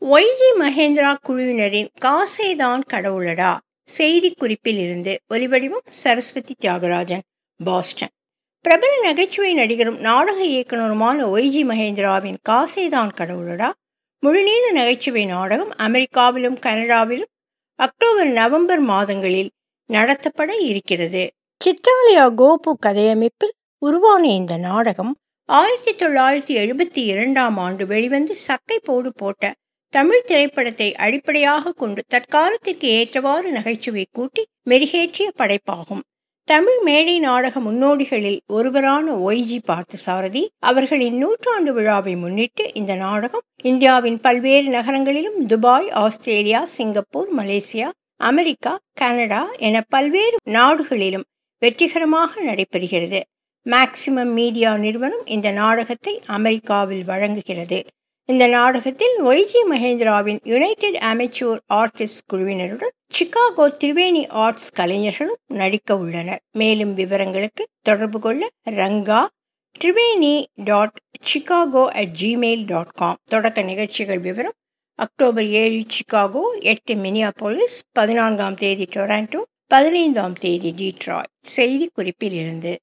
YG Mahindra குழுவினரின் காசேதான் கடவுளடா செய்தி குறிப்பில் இருந்து ஒலிவடிவம் சரஸ்வதி தியாகராஜன் பாஸ்டன் பிரபல நகைச்சுவை நடிகரும் நாடக இயக்குனருமான ஒய்ஜி மகேந்திராவின் காசேதான் கடவுளடா முழுநீள நகைச்சுவை நாடகம் அமெரிக்காவிலும் கனடாவிலும் அக்டோபர் நவம்பர் மாதங்களில் நடத்தப்பட இருக்கிறது சித்ராலயா கோபு கதையமைப்பில் உருவான இந்த நாடகம் ஆயிரத்தி தொள்ளாயிரத்தி எழுபத்தி இரண்டாம் ஆண்டு வெளிவந்து சக்கை போடு போட்ட தமிழ் திரைப்படத்தை அடிப்படையாக கொண்டு தற்காலத்திற்கு ஏற்றவாறு நகைச்சுவை கூட்டி மெருகேற்றிய படைப்பாகும் தமிழ் மேடை நாடக முன்னோடிகளில் ஒருவரான ஒய்ஜி பார்த்தசாரதி அவர்களின் நூற்றாண்டு விழாவை முன்னிட்டு இந்த நாடகம் இந்தியாவின் பல்வேறு நகரங்களிலும் Dubai Australia Singapore Malaysia America Canada என பல்வேறு நாடுகளிலும் வெற்றிகரமாக நடைபெறுகிறது மேக்சிமம் மீடியா நிறுவனம் இந்த நாடகத்தை அமெரிக்காவில் வழங்குகிறது இந்த நாடகத்தில் ஒய்ஜி மகேந்திராவின் யுனைடெட் அமெச்சூர் ஆர்டிஸ்ட் குழுவினருடன் சிகாகோ திரிவேணி ஆர்ட்ஸ் கலைஞர்களும் நடிக்க உள்ளனர் மேலும் விவரங்களுக்கு தொடர்பு கொள்ள Ranga Triveni dot Chicago at Gmail dot com தொடக்க நிகழ்ச்சிகள் விவரம் அக்டோபர் ஏழு சிகாகோ எட்டு மினியாபோலிஸ் பதினான்காம் தேதி டொராண்டோ பதினைந்தாம் தேதி டீட்ராய் செய்தி குறிப்பில் இருந்து